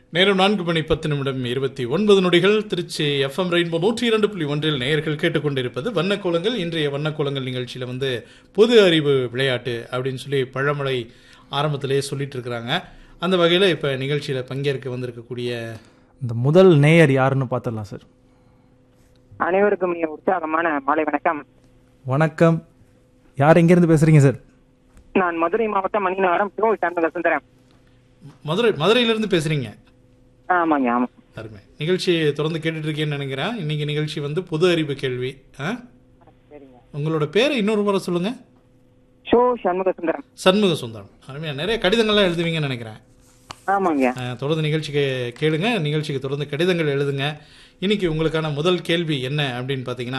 நேரம் நான்கு மணி பத்து நிமிடம் இருபத்தி ஒன்பது நொடிகள் திருச்சி எஃப்எம் ரெயின்போ நூற்றி இரண்டு புள்ளி ஒன்றில் நேயர்கள் கேட்டுக்கொண்டிருப்பது வண்ணக்கோலங்கள் இன்றைய வண்ணக்கோலங்கள் நிகழ்ச்சியில் வந்து பொது அறிவு விளையாட்டு அப்படின்னு சொல்லி பழமொழி ஆரம்பத்திலேயே சொல்லிட்டு இருக்கிறாங்க அந்த வகையில் இப்போ நிகழ்ச்சியில் பங்கேற்க வந்திருக்கக்கூடிய இந்த முதல் நேயர் யாருன்னு பார்த்துடலாம் சார் அனைவருக்கும் இனிய உற்சாகமான மாலை வணக்கம் வணக்கம் யார் எங்கேருந்து பேசுறீங்க சார் நான் மதுரை மாவட்டம் மணிநகரம் சிவ சண்முக சுந்தரம் மதுரை மதுரையிலேருந்து பேசுகிறீங்க ஆமாங்க ஆமா அருமை நிகழ்ச்சியை தொடர்ந்து கேட்டுட்டு இருக்கேன்னு நினைக்கிறேன் இன்னைக்கு நிகழ்ச்சி வந்து பொது அறிவு கேள்வி ஆ சரிங்க உங்களோட பேரை இன்னொரு முறை சொல்லுங்கள் ஷோ சண்முக சுந்தரம் சண்முக சுந்தரம் அருமையாக நிறைய கடிதங்கள்லாம் எழுதுவீங்கன்னு நினைக்கிறேன் ஆமாங்க அஹ், தொடர்ந்து நிகழ்ச்சிக்கு கேளுங்க நிகழ்ச்சிக்கு தொடர்ந்து கடிதங்கள் எழுதுங்க இன்னைக்கு உங்களுக்கான முதல் கேள்வி என்ன அப்படின்னு பார்த்தீங்கன்னா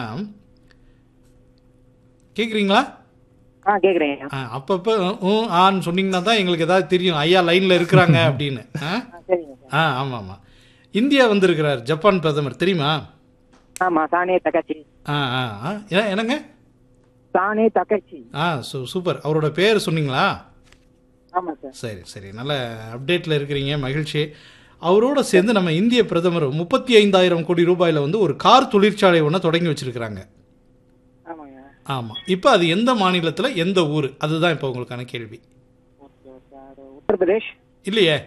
கேட்குறீங்களா ஆ கேக்குறேன் அப்பப்போ ம் ஆன்னு சொன்னீங்கன்னா தான் எங்களுக்கு ஏதாவது தெரியும் ஐயா லைனில் இருக்கிறாங்க அப்படின்னு ஆ ஆ, சரிங்க சார் ஆ ஆமாம் ஆமாம் இந்தியா வந்திருக்கிறார் ஜப்பான் பிரதமர் தெரியுமா ஆமா சானே தக்கச்சி ஆ ஆ ஆ என்ன- என்னங்க சானே தக்கச்சி ஆ சூ சூப்பர் அவரோட பேர் சொன்னீங்களா ஆமா சார் சரி சரி நல்ல அப்டேட்டில் இருக்கிறீங்க மகிழ்ச்சி அவரோட சேர்ந்து நம்ம இந்திய பிரதமர் முப்பத்தி ஐந்தாயிரம் கோடி ரூபாயில் வந்து ஒரு கார் தொழிற்சாலை ஒன்று தொடங்கி வச்சிருக்கிறாங்க ஆமாங்க ஆமாம் இப்போ அது எந்த மாநிலத்தில் எந்த ஊர் அதுதான் இப்போ உங்களுக்கான கேள்வி ஓகே ஓகே அது உத்தரப்பிரதேஷ் இல்லையே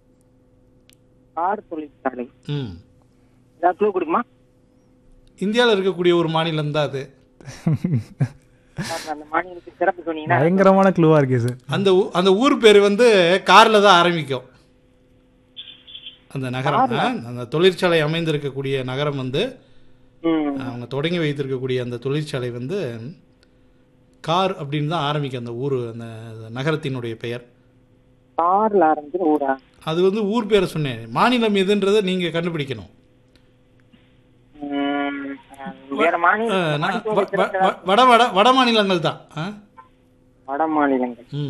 கார் தொழிற்சாலை ம் ஏதாவது க்ளூ கொடுக்குமா இந்தியாவில் இருக்கக்கூடிய ஒரு மாநிலம் தான் அது சார், அந்த மாநிலத்துக்கு சிறப்பு சொன்னீங்கன்னா பயங்கரமான க்ளூவா இருக்கே சார் அந்த ஊ- அந்த ஊர் பேர் வந்து காரில் தான் ஆரம்பிக்கும் அந்த நகரம் ஆ, அந்த தொழிற்சாலை அமைந்திருக்கக்கூடிய நகரம் வந்து ம் அவங்க தொடங்கி வைத்திருக்கக்கூடிய அந்த தொழிற்சாலை வந்து கார் அப்படின்னு தான் ஆரம்பிக்கும் அந்த ஊர் அந்த நகரத்தினுடைய பெயர் கார்ல ஆரம்பிச்சு ஊரா அது வந்து ஊர் பேரை சொன்னேன் மாநிலம் எதுன்றதை நீங்கள் கண்டுபிடிக்கணும் ம், வேற மாநில அஹ், நான் மாநிலத்தோட வ- வ- சிறப்பு வ- வட வட வட மாநிலங்கள் தான் ஆ வட மாநிலங்கள் ம்